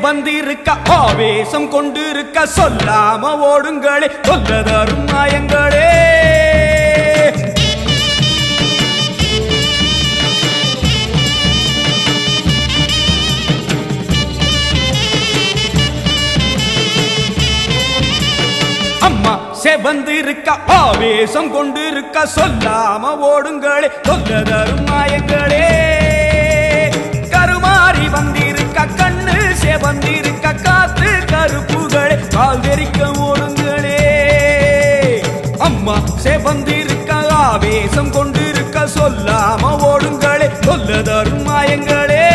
செவந்திருக்க ஆவேசம் கொண்டிருக்க சொல்லாம ஓடுங்களே சொல்ல தரும் மாயங்களே அம்மா செவந்திருக்க ஆவேசம் கொண்டிருக்க சொல்லாம ஓடுங்களே சொல்ல தரும் மாயங்களே கருமாறி வந்திருக்க கண்ணு செவந்திருக்க காத்து கருப்புகளே கால் தெரிக்க ஓடுங்களே அம்மா செவந்திருக்க ஆவேசம் கொண்டிருக்க சொல்லாம ஓடுங்களே சொல்ல தரும் மாயங்களே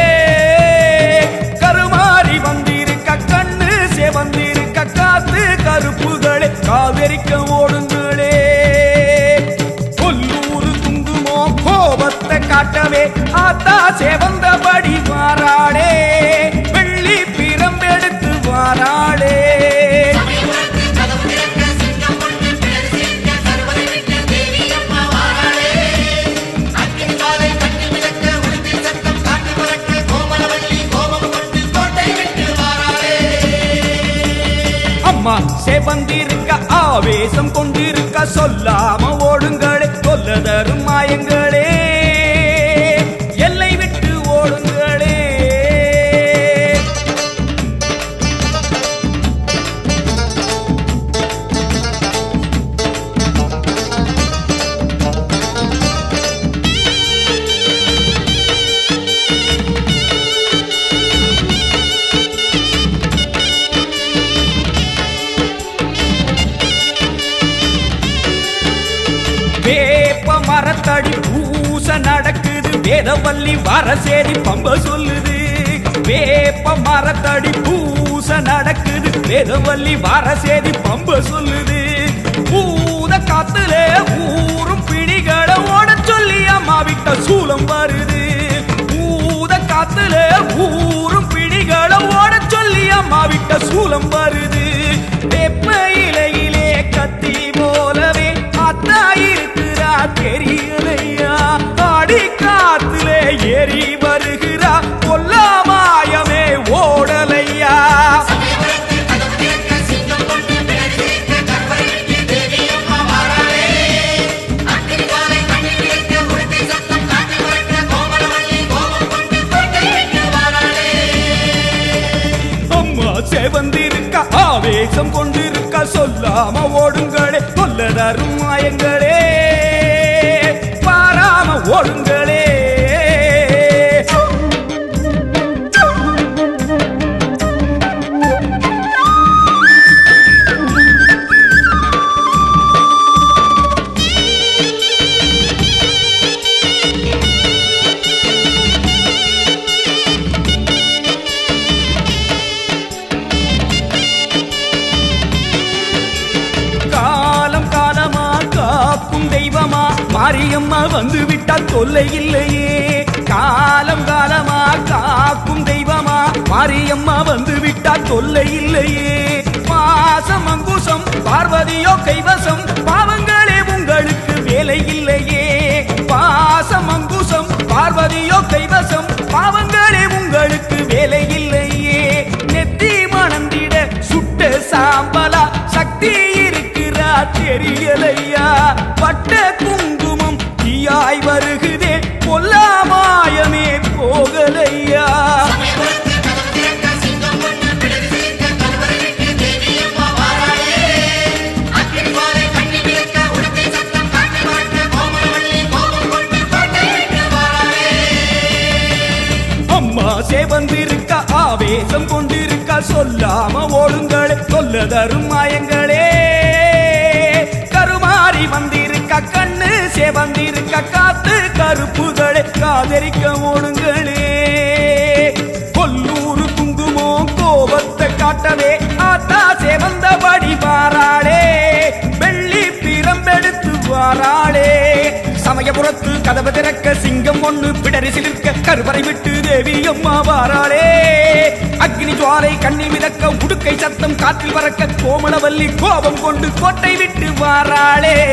கருமாறி வந்திருக்க கண்ணு செவந்திருக்க காத்து கருப்புகளே காதரிக்க ஓடுங்களே கொல்லூரு துங்குமோ கோபத்தை காட்டவே ஆத்தா செவந்தபடி மாறாளே வெள்ளி பிரம்பெடுத்து மாறாளே சமயபுரத்து கதவு திறக்க சிங்கம் ஒன்று பிறர் சேர்க்க சர்வரை விட்டு தேவி அம்மா வாராளே அக்கினி காலை கண்ணி மிதக்க உடுத்தி சத்தம் காட்டு பறக்க கோமலவல்லி கோபம் கொண்டு கோட்டை விட்டு வாராளே அம்மா செவந்திருக்க ஆவேசம் கொண்டிருக்க சொல்லாம ஓடுங்களே சொல்ல தரும் மாயங்களே எல்லை விட்டு ஓடுங்களே வேப்ப மரத்தடி பூச நடக்குது வேதவல்லி வரசேரி பம்ப சொல்லுது வேப்ப மரத்தடி பூச நடக்குது வேதவல்லி வரசேரி பம்ப சொல்லுது பூத காத்துல ஊரும் பிடிகளை ஓட சொல்லி அம்மா விட்ட சூலம் வருது பூத காத்துல ஊரும் பிடிகளை ஓட சொல்லி அம்மா விட்ட சூலம் வருது வேப்ப இலையிலே கத்தி போலவே அத்தா இருக்கிறா தெரியலையா ஆடி காத்திலே ஏறி வருகிறா கொல்லாமாயமே ஓடலையா சமயபுரத்து கதவு திறக்க சிங்கம் ஒன்று பிறர் சேர்க்க சர்வரை விட்டு தேவி அம்மா வாராளே அக்கினி காலை கண்ணி மிதக்க உடுத்தி சத்தம் காட்டு பறக்க கோமலவல்லி கோபம் கொண்டு கோட்டை விட்டு வாராளே அம்மா செவந்திருக்க ஆவேசம் கொண்டிருக்க சொல்லாம ஓடுங்களே கொல்ல தரும் மாயங்களே பாராம ஓடுங்களே காலம் காலமா காக்கும் தெய்வமா மாரியம்மா வந்து விட்டா தொல்லை இல்லையே காலம் காலமா காக்கும் தெய்வமா மாரியம்மா வந்து விட்டா தொல்லை இல்லையே மாசம் அங்குசம் பார்வதியோ கைவசம் பாவங்களே உங்களுக்கு வேலை இல்லையே பாசம் அங்குசம் பார்வதியோ கைவசம் பாவங்களே உங்களுக்கு வேலை இல்லையே நெத்தி மணந்திட சுட்ட சாம்பலா சக்தி இருக்கிறா தெரியலையா பட்ட குங்குமம் தீயாய் வருகுதே கொல்லாமாயமே போகலையா சமயபுரத்து கதவு திறக்க சிங்கம் ஒன்று பிறர் சேர்க்க சர்வரை விட்டு தேவி அம்மா வாராளே அக்கினி காலை கண்ணி மிதக்க உடுத்தி சத்தம் காட்டு பறக்க கோமலவல்லி கோபம் கொண்டு கோட்டை விட்டு வாராளே அம்மா சேவந்திருக்க ஆவேசம் கொண்டிருக்க சொல்லாம ஓடுங்களே சொல்ல தரும் மாயங்களே கருமாறி வந்திருக்க கண்ணு சேவந்திருக்க காத்து கருப்புகளே காதரிக்க ஓடுங்களே கொல்லூரு குங்குமோ கோபத்தை காட்டவே ஆத்தா சேவந்தபடி வாராளே வெள்ளி பிரம்பெடுத்து வாராளே சமயபுரத்து கதவு திறக்க சிங்கம் ஒண்ணு பிடரி சிலிர்க்க கருவறை விட்டு தேவி அம்மா வாராளே அக்னி ஜுவாலை கண்ணி மிதக்க உடுக்கை சத்தம் காற்றில் பறக்க கோமளவல்லி கோபம் கொண்டு கோட்டை விட்டு வாராளே